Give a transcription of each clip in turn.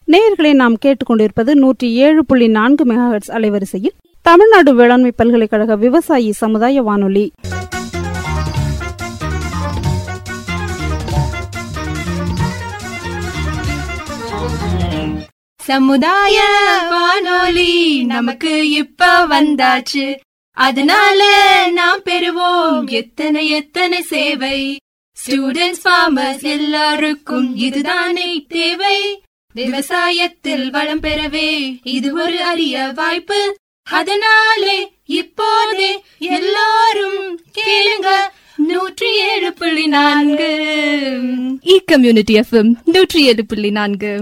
நேயர்களை நாம் கேட்டுக்கொண்டிருப்பது நூற்றி ஏழு புள்ளி நான்கு மெகாஹெட்ஸ் அலைவரிசையில் தமிழ்நாடு வேளாண்மை பல்கலைக்கழக விவசாயி சமுதாய வானொலி சமுதாய வானொலி நமக்கு இப்ப வந்தாச்சு அதனால நாம் பெறுவோம் எத்தனை எத்தனை சேவை ஸ்டூடெண்ட்ஸ் ஃபார்மர்ஸ் எல்லாருக்கும் இதுதானே தேவை விவசாயத்தில் வளம் பெறவே இது ஒரு அரிய வாய்ப்பு அதனாலே இப்போதே எல்லாரும் கேளுங்க நூற்றி ஏழு புள்ளி நான்கு இ கம்யூனிட்டி எஃப்எம் நூற்றி ஏழு புள்ளி நான்கு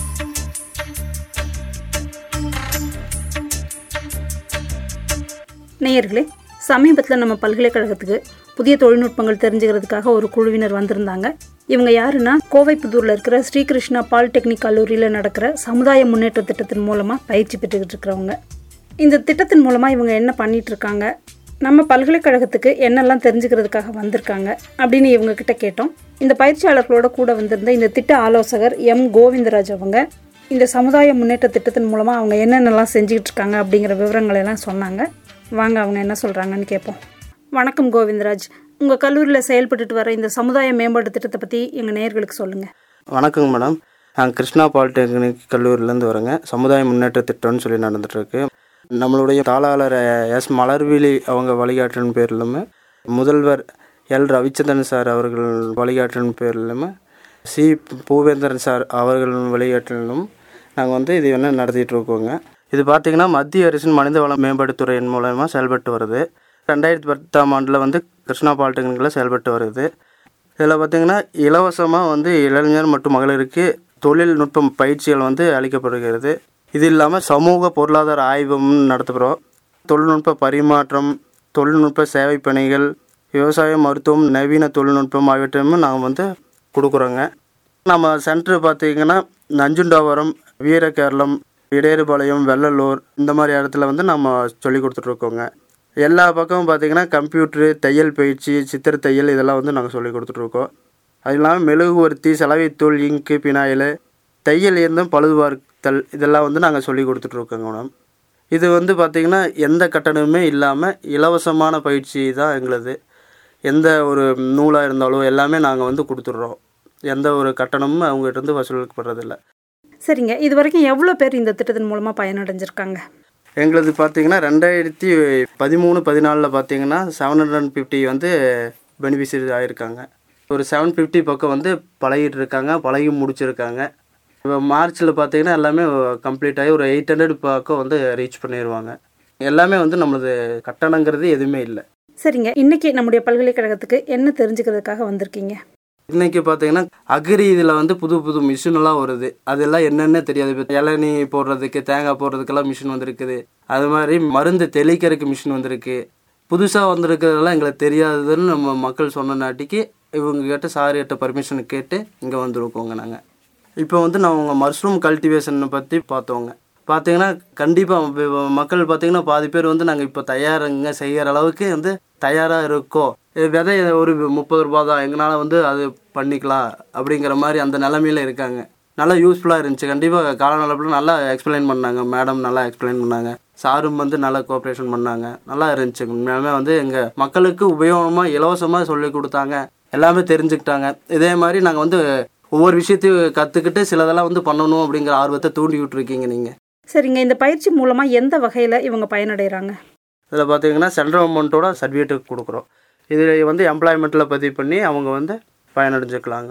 நேயர்களே சமீபத்தில் நம்ம பல்கலைக்கழகத்துக்கு புதிய தொழில்நுட்பங்கள் தெரிஞ்சுக்கிறதுக்காக ஒரு குழுவினர் வந்திருந்தாங்க இவங்க யாருன்னா கோவைப்புதூரில் இருக்கிற ஸ்ரீகிருஷ்ணா பாலிடெக்னிக் கல்லூரியில் நடக்கிற சமுதாய முன்னேற்ற திட்டத்தின் மூலமாக பயிற்சி பெற்றுக்கிட்டு இருக்கிறவங்க இந்த திட்டத்தின் மூலமாக இவங்க என்ன பண்ணிட்டு இருக்காங்க நம்ம பல்கலைக்கழகத்துக்கு என்னெல்லாம் தெரிஞ்சுக்கிறதுக்காக வந்திருக்காங்க அப்படின்னு இவங்க கிட்ட கேட்டோம் இந்த பயிற்சியாளர்களோட கூட வந்திருந்த இந்த திட்ட ஆலோசகர் எம் கோவிந்தராஜ் அவங்க இந்த சமுதாய முன்னேற்ற திட்டத்தின் மூலமாக அவங்க என்னென்னலாம் செஞ்சுக்கிட்டு இருக்காங்க அப்படிங்கிற விவரங்களை எல்லாம் சொன்னாங்க வாங்க அவங்க என்ன சொல்கிறாங்கன்னு கேட்போம் வணக்கம் கோவிந்தராஜ் உங்கள் கல்லூரியில் செயல்பட்டுட்டு வர இந்த சமுதாய மேம்பாட்டு திட்டத்தை பற்றி எங்கள் நேயர்களுக்கு சொல்லுங்கள் வணக்கங்க மேடம் நான் கிருஷ்ணா பாலிடெக்னிக் கல்லூரியிலேருந்து வரேங்க சமுதாய முன்னேற்ற திட்டம்னு சொல்லி நடந்துட்டுருக்கு நம்மளுடைய தாளாளர் எஸ் மலர்விழி அவங்க வழிகாட்டின் பேரிலுமே முதல்வர் எல் ரவிச்சந்திரன் சார் அவர்கள் வழிகாட்டின் பேரிலும் சி பூவேந்திரன் சார் அவர்களின் வழிகாட்டிலும் நாங்கள் வந்து இது என்ன நடத்திட்டு இருக்கோங்க இது பார்த்திங்கன்னா மத்திய அரசின் மனித வள மேம்பாட்டுத்துறையின் மூலயமா செயல்பட்டு வருது ரெண்டாயிரத்தி பத்தாம் ஆண்டில் வந்து கிருஷ்ணா பாலிடெக்னிக்கில் செயல்பட்டு வருது இதில் பார்த்திங்கன்னா இலவசமாக வந்து இளைஞர் மற்றும் மகளிருக்கு தொழில்நுட்பம் பயிற்சிகள் வந்து அளிக்கப்படுகிறது இது இல்லாமல் சமூக பொருளாதார ஆய்வும் நடத்துகிறோம் தொழில்நுட்ப பரிமாற்றம் தொழில்நுட்ப சேவை பணிகள் விவசாயம் மருத்துவம் நவீன தொழில்நுட்பம் ஆகியவற்றையும் நாங்கள் வந்து கொடுக்குறோங்க நம்ம சென்டர் பார்த்திங்கன்னா நஞ்சுண்டாவரம் வீரகேரளம் இடையறுபாளையம் வெள்ளலூர் இந்த மாதிரி இடத்துல வந்து நம்ம சொல்லி கொடுத்துட்ருக்கோங்க எல்லா பக்கமும் பார்த்திங்கன்னா கம்ப்யூட்ரு தையல் பயிற்சி சித்திர தையல் இதெல்லாம் வந்து நாங்கள் சொல்லி கொடுத்துட்ருக்கோம் அது இல்லாமல் மெழுகுவர்த்தி சலவைத்தூள் இங்கு பினாயில் தையல் இயந்திரம் பழுதுபார்த்தல் இதெல்லாம் வந்து நாங்கள் சொல்லி கொடுத்துட்ருக்கோங்க மேடம் இது வந்து பார்த்திங்கன்னா எந்த கட்டணமுமே இல்லாமல் இலவசமான பயிற்சி தான் எங்களுது எந்த ஒரு நூலாக இருந்தாலும் எல்லாமே நாங்கள் வந்து கொடுத்துட்றோம் எந்த ஒரு கட்டணமும் அவங்ககிட்ட இருந்து வசூலிக்கப்படுறதில்ல சரிங்க இது வரைக்கும் எவ்வளோ பேர் இந்த திட்டத்தின் மூலமாக பயனடைஞ்சிருக்காங்க எங்களது பார்த்தீங்கன்னா ரெண்டாயிரத்தி பதிமூணு பதினாலில் பார்த்தீங்கன்னா செவன் ஹண்ட்ரட் அண்ட் ஃபிஃப்டி வந்து பெனிஃபிஷரி ஆகிருக்காங்க ஒரு செவன் ஃபிஃப்டி பக்கம் வந்து பழகிட்டு இருக்காங்க பழகி முடிச்சிருக்காங்க இப்போ மார்ச்சில் பார்த்தீங்கன்னா எல்லாமே கம்ப்ளீட் ஆகி ஒரு எயிட் ஹண்ட்ரட் பக்கம் வந்து ரீச் பண்ணிடுவாங்க எல்லாமே வந்து நம்மளது கட்டணங்கிறது எதுவுமே இல்லை சரிங்க இன்னைக்கு நம்முடைய பல்கலைக்கழகத்துக்கு என்ன தெரிஞ்சுக்கிறதுக்காக வந்திருக்கீங்க இன்னைக்கு பார்த்தீங்கன்னா அக்ரி இதில் வந்து புது புது மிஷினெல்லாம் வருது அதெல்லாம் என்னென்ன தெரியாது இப்போ இளநீ போடுறதுக்கு தேங்காய் போடுறதுக்கெல்லாம் மிஷின் வந்திருக்குது அது மாதிரி மருந்து தெளிக்கிறதுக்கு மிஷின் வந்திருக்கு புதுசாக வந்திருக்கிறதெல்லாம் எங்களுக்கு தெரியாததுன்னு நம்ம மக்கள் சொன்ன நாட்டிக்கு இவங்க கிட்ட சார் கிட்ட பர்மிஷன் கேட்டு இங்கே வந்திருக்கோங்க நாங்கள் இப்போ வந்து நான் உங்கள் மஷ்ரூம் கல்டிவேஷனை பற்றி பார்த்தோங்க பார்த்தீங்கன்னா கண்டிப்பாக மக்கள் பார்த்தீங்கன்னா பாதி பேர் வந்து நாங்கள் இப்போ தயாருங்க செய்கிற அளவுக்கு வந்து தயாராக இருக்கோம் இது விதை ஒரு முப்பது ரூபா தான் எங்களால் வந்து அது பண்ணிக்கலாம் அப்படிங்கிற மாதிரி அந்த நிலமையில இருக்காங்க நல்லா யூஸ்ஃபுல்லாக இருந்துச்சு கண்டிப்பாக காலநலப்பில் நல்லா எக்ஸ்பிளைன் பண்ணாங்க மேடம் நல்லா எக்ஸ்பிளைன் பண்ணாங்க சாரும் வந்து நல்லா கோஆப்ரேஷன் பண்ணாங்க நல்லா இருந்துச்சு உண்மையாலுமே வந்து எங்கள் மக்களுக்கு உபயோகமாக இலவசமாக சொல்லி கொடுத்தாங்க எல்லாமே தெரிஞ்சுக்கிட்டாங்க இதே மாதிரி நாங்கள் வந்து ஒவ்வொரு விஷயத்தையும் கற்றுக்கிட்டு சிலதெல்லாம் வந்து பண்ணணும் அப்படிங்கிற ஆர்வத்தை தூண்டி விட்டுருக்கீங்க நீங்கள் சரிங்க இந்த பயிற்சி மூலமாக எந்த வகையில் இவங்க பயனடைகிறாங்க இதில் பார்த்தீங்கன்னா சென்ட்ரல் கவர்மெண்ட்டோட சர்டிஃபிகேட் கொடுக்குறோம் இதில் வந்து எம்ப்ளாய்மெண்ட்டில் பதிவு பண்ணி அவங்க வந்து பயனடைஞ்சுக்கலாங்க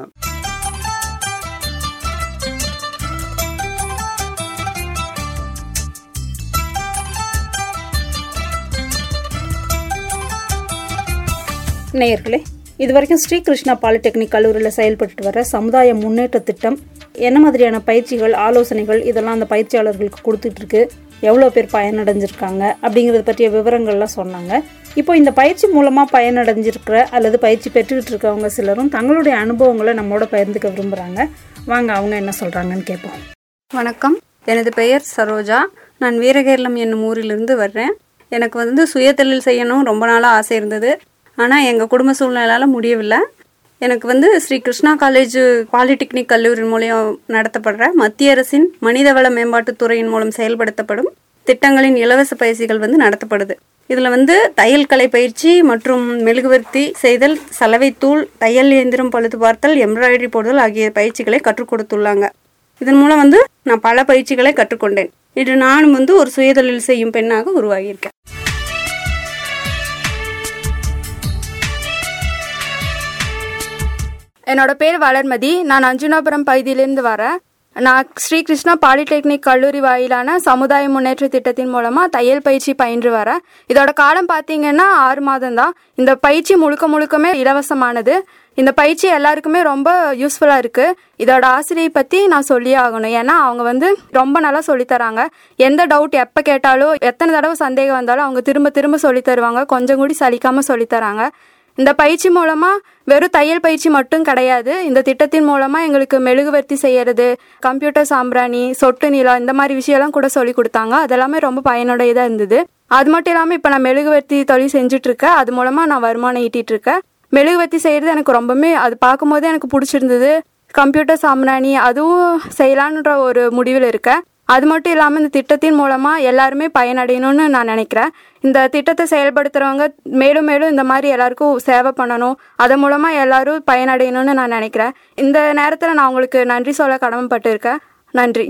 நேயர்களே இது வரைக்கும் ஸ்ரீகிருஷ்ணா பாலிடெக்னிக் கல்லூரியில் செயல்பட்டு வர சமுதாய முன்னேற்ற திட்டம் என்ன மாதிரியான பயிற்சிகள் ஆலோசனைகள் இதெல்லாம் அந்த பயிற்சியாளர்களுக்கு கொடுத்துட்டு இருக்கு எவ்வளோ பேர் பயனடைஞ்சிருக்காங்க அப்படிங்கிறத பற்றிய விவரங்கள்லாம் சொன்னாங்க இப்போ இந்த பயிற்சி மூலமாக பயனடைஞ்சிருக்கிற அல்லது பயிற்சி பெற்றுக்கிட்டு இருக்கவங்க சிலரும் தங்களுடைய அனுபவங்களை நம்மோட பகிர்ந்துக்க விரும்புகிறாங்க வாங்க அவங்க என்ன சொல்கிறாங்கன்னு கேட்போம் வணக்கம் எனது பெயர் சரோஜா நான் வீரகேரளம் என்னும் ஊரிலிருந்து வர்றேன் எனக்கு வந்து சுயதொழில் செய்யணும் ரொம்ப நாளாக ஆசை இருந்தது ஆனால் எங்கள் குடும்ப சூழ்நிலையால் முடியவில்லை எனக்கு வந்து ஸ்ரீ கிருஷ்ணா காலேஜ் பாலிடெக்னிக் கல்லூரி மூலியம் நடத்தப்படுற மத்திய அரசின் மனிதவள மேம்பாட்டுத் துறையின் மூலம் செயல்படுத்தப்படும் திட்டங்களின் இலவச பயிற்சிகள் வந்து நடத்தப்படுது இதில் வந்து தையல் கலை பயிற்சி மற்றும் மெழுகுவர்த்தி செய்தல் சலவைத்தூள் தையல் இயந்திரம் பழுது பார்த்தல் எம்ப்ராய்டரி போடுதல் ஆகிய பயிற்சிகளை கற்றுக் கொடுத்துள்ளாங்க இதன் மூலம் வந்து நான் பல பயிற்சிகளை கற்றுக்கொண்டேன் இன்று நானும் வந்து ஒரு சுயதொழில் செய்யும் பெண்ணாக உருவாகியிருக்கேன் என்னோட பேர் வளர்மதி நான் அஞ்சுனாபுரம் பகுதியிலேருந்து வரேன் நான் ஸ்ரீ கிருஷ்ணா பாலிடெக்னிக் கல்லூரி வாயிலான சமுதாய முன்னேற்ற திட்டத்தின் மூலமாக தையல் பயிற்சி பயின்று வரேன் இதோட காலம் பார்த்தீங்கன்னா ஆறு மாதம் தான் இந்த பயிற்சி முழுக்க முழுக்கமே இலவசமானது இந்த பயிற்சி எல்லாருக்குமே ரொம்ப யூஸ்ஃபுல்லாக இருக்குது இதோட ஆசிரியை பற்றி நான் சொல்லியே ஆகணும் ஏன்னா அவங்க வந்து ரொம்ப நல்லா சொல்லித் தராங்க எந்த டவுட் எப்போ கேட்டாலும் எத்தனை தடவை சந்தேகம் வந்தாலும் அவங்க திரும்ப திரும்ப சொல்லித் தருவாங்க கொஞ்சம் கூடி சலிக்காமல் சொல்லித் தராங்க இந்த பயிற்சி மூலமா வெறும் தையல் பயிற்சி மட்டும் கிடையாது இந்த திட்டத்தின் மூலமா எங்களுக்கு மெழுகுவர்த்தி செய்யறது கம்ப்யூட்டர் சாம்பிராணி சொட்டு நிலம் இந்த மாதிரி விஷயம்லாம் கூட சொல்லி கொடுத்தாங்க அதெல்லாமே ரொம்ப பயனுடையதா இருந்தது அது மட்டும் இல்லாமல் இப்போ நான் மெழுகுவர்த்தி தொழில் செஞ்சுட்டு இருக்கேன் அது மூலமா நான் வருமானம் ஈட்டிட்டு இருக்கேன் மெழுகுவர்த்தி செய்யறது எனக்கு ரொம்பவுமே அது பார்க்கும்போதே எனக்கு பிடிச்சிருந்தது கம்ப்யூட்டர் சாம்பிராணி அதுவும் செய்யலான்ற ஒரு முடிவில் இருக்கேன் அது மட்டும் இல்லாமல் இந்த திட்டத்தின் மூலமாக எல்லாருமே பயனடையணும்னு நான் நினைக்கிறேன் இந்த திட்டத்தை செயல்படுத்துகிறவங்க மேலும் மேலும் இந்த மாதிரி எல்லாருக்கும் சேவை பண்ணணும் அதன் மூலமாக எல்லாரும் பயனடையணும்னு நான் நினைக்கிறேன் இந்த நேரத்தில் நான் உங்களுக்கு நன்றி சொல்ல கடமைப்பட்டிருக்கேன் நன்றி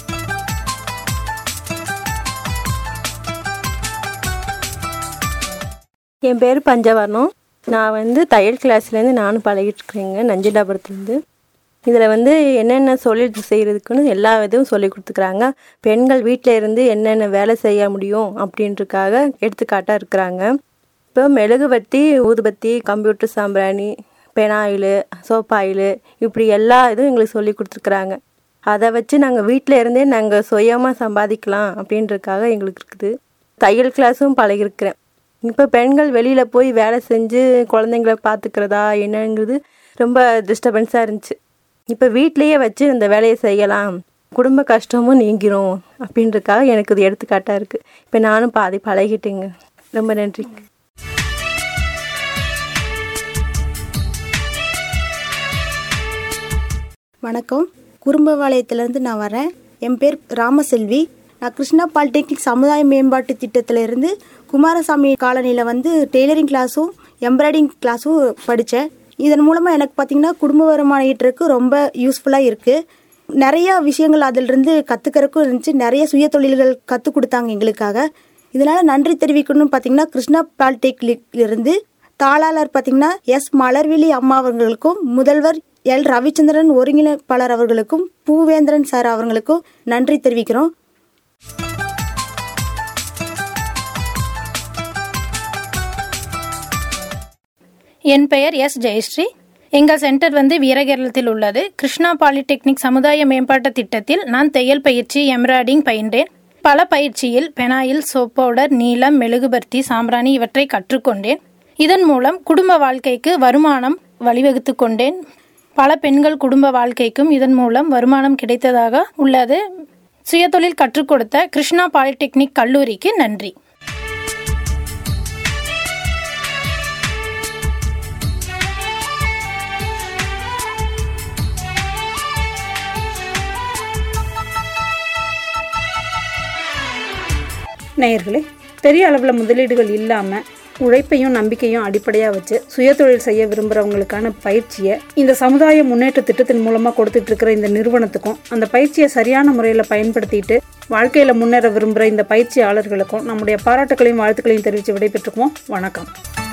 என் பேர் பஞ்சவர்ணம் நான் வந்து தையல் கிளாஸ்லேருந்து நானும் பழகிட்டு இருக்கிறேங்க நஞ்சிலாபுரத்துலேருந்து இதில் வந்து என்னென்ன தொழில் செய்கிறதுக்குன்னு எல்லா இதுவும் சொல்லி கொடுத்துக்கிறாங்க பெண்கள் வீட்டில் இருந்து என்னென்ன வேலை செய்ய முடியும் அப்படின்றதுக்காக எடுத்துக்காட்டாக இருக்கிறாங்க இப்போ மெழுகுவர்த்தி ஊதுபத்தி கம்ப்யூட்டர் சாம்பிராணி பெனாயில் சோப்பாயில் இப்படி எல்லா இதுவும் எங்களுக்கு சொல்லி கொடுத்துருக்குறாங்க அதை வச்சு நாங்கள் வீட்டில் இருந்தே நாங்கள் சுயமாக சம்பாதிக்கலாம் அப்படின்றதுக்காக எங்களுக்கு இருக்குது தையல் கிளாஸும் பழகிருக்கிறேன் இப்போ பெண்கள் வெளியில் போய் வேலை செஞ்சு குழந்தைங்கள பார்த்துக்கிறதா என்னங்கிறது ரொம்ப டிஸ்டர்பன்ஸாக இருந்துச்சு இப்போ வீட்லேயே வச்சு இந்த வேலையை செய்யலாம் குடும்ப கஷ்டமும் நீங்கிரும் அப்படின்றதுக்காக எனக்கு இது எடுத்துக்காட்டாக இருக்குது இப்போ நானும் பாதி பழகிட்டேங்க ரொம்ப நன்றி வணக்கம் குறும்பபாளையத்திலேருந்து நான் வரேன் என் பேர் ராமசெல்வி நான் கிருஷ்ணா பாலிடெக்னிக் சமுதாய மேம்பாட்டு திட்டத்திலேருந்து குமாரசாமி காலனியில் வந்து டெய்லரிங் கிளாஸும் எம்ப்ராய்டிங் கிளாஸும் படித்தேன் இதன் மூலமாக எனக்கு பார்த்திங்கன்னா குடும்ப வருமானம் ஈட்டுறதுக்கு ரொம்ப யூஸ்ஃபுல்லாக இருக்குது நிறையா விஷயங்கள் அதிலிருந்து கற்றுக்கிறதுக்கும் இருந்துச்சு நிறைய சுய தொழில்கள் கற்றுக் கொடுத்தாங்க எங்களுக்காக இதனால் நன்றி தெரிவிக்கணும்னு பார்த்தீங்கன்னா கிருஷ்ணா பாலிடெக்னிக் இருந்து தாளாளர் பார்த்தீங்கன்னா எஸ் மலர்விழி அம்மா அவர்களுக்கும் முதல்வர் எல் ரவிச்சந்திரன் ஒருங்கிணைப்பாளர் அவர்களுக்கும் பூவேந்திரன் சார் அவர்களுக்கும் நன்றி தெரிவிக்கிறோம் என் பெயர் எஸ் ஜெயஸ்ரீ எங்கள் சென்டர் வந்து வீரகேரளத்தில் உள்ளது கிருஷ்ணா பாலிடெக்னிக் சமுதாய மேம்பாட்டு திட்டத்தில் நான் தையல் பயிற்சி எம்ப்ராய்டிங் பயின்றேன் பல பயிற்சியில் பெனாயில் சோப் பவுடர் நீலம் மெழுகுபர்த்தி சாம்பிராணி இவற்றை கற்றுக்கொண்டேன் இதன் மூலம் குடும்ப வாழ்க்கைக்கு வருமானம் வழிவகுத்து கொண்டேன் பல பெண்கள் குடும்ப வாழ்க்கைக்கும் இதன் மூலம் வருமானம் கிடைத்ததாக உள்ளது சுயதொழில் கற்றுக் கொடுத்த கிருஷ்ணா பாலிடெக்னிக் கல்லூரிக்கு நன்றி நேயர்களே பெரிய அளவில் முதலீடுகள் இல்லாமல் உழைப்பையும் நம்பிக்கையும் அடிப்படையாக வச்சு சுயதொழில் செய்ய விரும்புகிறவங்களுக்கான பயிற்சியை இந்த சமுதாய முன்னேற்ற திட்டத்தின் மூலமாக கொடுத்துட்டு இருக்கிற இந்த நிறுவனத்துக்கும் அந்த பயிற்சியை சரியான முறையில் பயன்படுத்திட்டு வாழ்க்கையில் முன்னேற விரும்புகிற இந்த பயிற்சியாளர்களுக்கும் நம்முடைய பாராட்டுகளையும் வாழ்த்துக்களையும் தெரிவித்து விடைபெற்றுக்குவோம் வணக்கம்